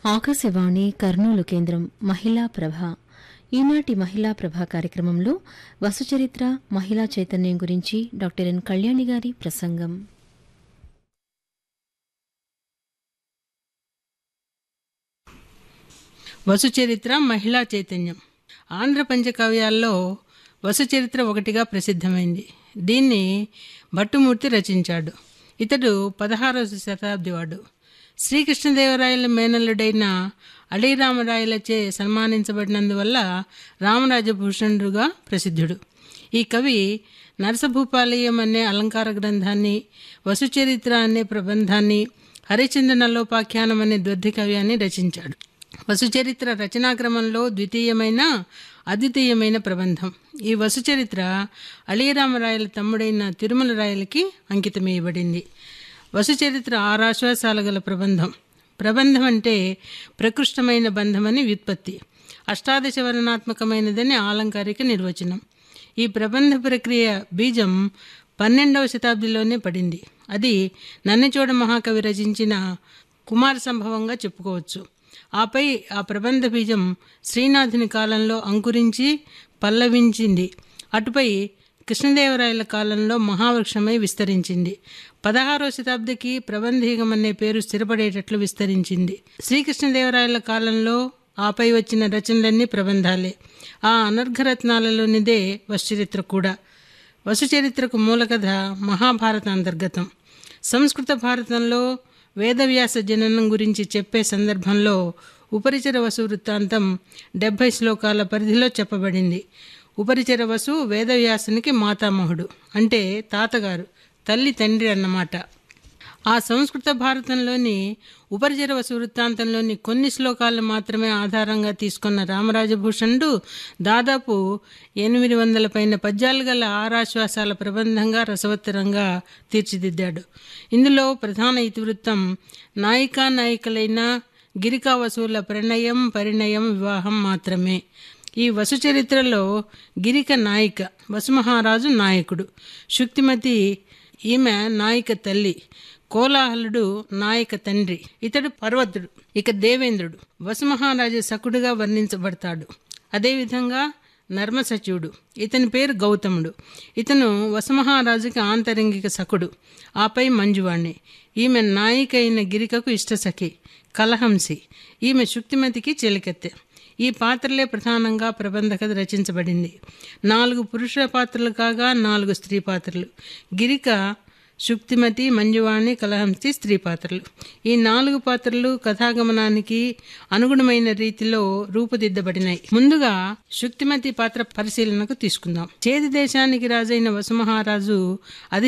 ఆకాశవాణి కర్నూలు కేంద్రం మహిళా ప్రభ ఈనాటి మహిళా ప్రభ కార్యక్రమంలో వసుచరిత్ర మహిళా చైతన్యం గురించి డాక్టర్ ఎన్ కళ్యాణి గారి ప్రసంగం వసుచరిత్ర మహిళా చైతన్యం ఆంధ్ర పంచకావ్యాల్లో వసుచరిత్ర ఒకటిగా ప్రసిద్ధమైంది దీన్ని భట్టుమూర్తి రచించాడు ఇతడు పదహారవ శతాబ్ది వాడు శ్రీకృష్ణదేవరాయల మేనల్లుడైన అలీరామరాయలచే సన్మానించబడినందువల్ల రామరాజభూషణుడుగా ప్రసిద్ధుడు ఈ కవి నరసభూపాలయం అనే అలంకార గ్రంథాన్ని వసుచరిత్ర అనే ప్రబంధాన్ని హరిచంద్ర నల్లోపాఖ్యానం అనే ద్వర్థి కావ్యాన్ని రచించాడు వసుచరిత్ర రచనాక్రమంలో ద్వితీయమైన అద్వితీయమైన ప్రబంధం ఈ వసుచరిత్ర అళీరామరాయల తమ్ముడైన తిరుమల రాయలకి అంకితమేయబడింది వసుచరిత్ర ఆరాశ్వాసాల గల ప్రబంధం ప్రబంధం అంటే ప్రకృష్టమైన బంధమని వ్యుత్పత్తి అష్టాదశ వర్ణాత్మకమైనదని ఆలంకారిక నిర్వచనం ఈ ప్రబంధ ప్రక్రియ బీజం పన్నెండవ శతాబ్దిలోనే పడింది అది నన్నచోడ మహాకవి రచించిన కుమార సంభవంగా చెప్పుకోవచ్చు ఆపై ఆ ప్రబంధ బీజం శ్రీనాథుని కాలంలో అంకురించి పల్లవించింది అటుపై కృష్ణదేవరాయల కాలంలో మహావృక్షమై విస్తరించింది పదహారో శతాబ్దికి ప్రబంధీగం అనే పేరు స్థిరపడేటట్లు విస్తరించింది శ్రీకృష్ణదేవరాయల కాలంలో ఆపై వచ్చిన రచనలన్నీ ప్రబంధాలే ఆ అనర్ఘరత్నాలలోనిదే వశ్చరిత్ర కూడా వసుచరిత్రకు మూలకథ మహాభారత అంతర్గతం సంస్కృత భారతంలో వేదవ్యాస జననం గురించి చెప్పే సందర్భంలో ఉపరిచర వసు వృత్తాంతం డెబ్భై శ్లోకాల పరిధిలో చెప్పబడింది ఉపరిచర వసు వేదవ్యాసునికి మాతామహుడు అంటే తాతగారు తల్లి తండ్రి అన్నమాట ఆ సంస్కృత భారతంలోని ఉపరిచర వసు వృత్తాంతంలోని కొన్ని శ్లోకాలు మాత్రమే ఆధారంగా తీసుకున్న రామరాజభూషణుడు దాదాపు ఎనిమిది వందల పైన పద్యాలు గల ఆరాశ్వాసాల ప్రబంధంగా రసవత్తరంగా తీర్చిదిద్దాడు ఇందులో ప్రధాన ఇతివృత్తం నాయికా నాయికలైన గిరికా వసువుల ప్రణయం పరిణయం వివాహం మాత్రమే ఈ వసు చరిత్రలో గిరిక నాయిక వసుమహారాజు నాయకుడు శుక్తిమతి ఈమె నాయిక తల్లి కోలాహలుడు నాయక తండ్రి ఇతడు పర్వతుడు ఇక దేవేంద్రుడు వసుమహారాజు సకుడుగా వర్ణించబడతాడు అదేవిధంగా నర్మసచివుడు ఇతని పేరు గౌతముడు ఇతను వసుమహారాజుకి ఆంతరంగిక సకుడు ఆపై మంజువాణి ఈమె నాయిక అయిన గిరికకు ఇష్టసఖి కలహంసి ఈమె శుక్తిమతికి చెలికెత్తె ఈ పాత్రలే ప్రధానంగా ప్రబంధ కథ రచించబడింది నాలుగు పురుష పాత్రలు కాగా నాలుగు స్త్రీ పాత్రలు గిరిక శుక్తిమతి మంజువాణి కలహంసి స్త్రీ పాత్రలు ఈ నాలుగు పాత్రలు కథాగమనానికి అనుగుణమైన రీతిలో రూపుదిద్దబడినాయి ముందుగా శుక్తిమతి పాత్ర పరిశీలనకు తీసుకుందాం చేతి దేశానికి రాజైన వసుమహారాజు అది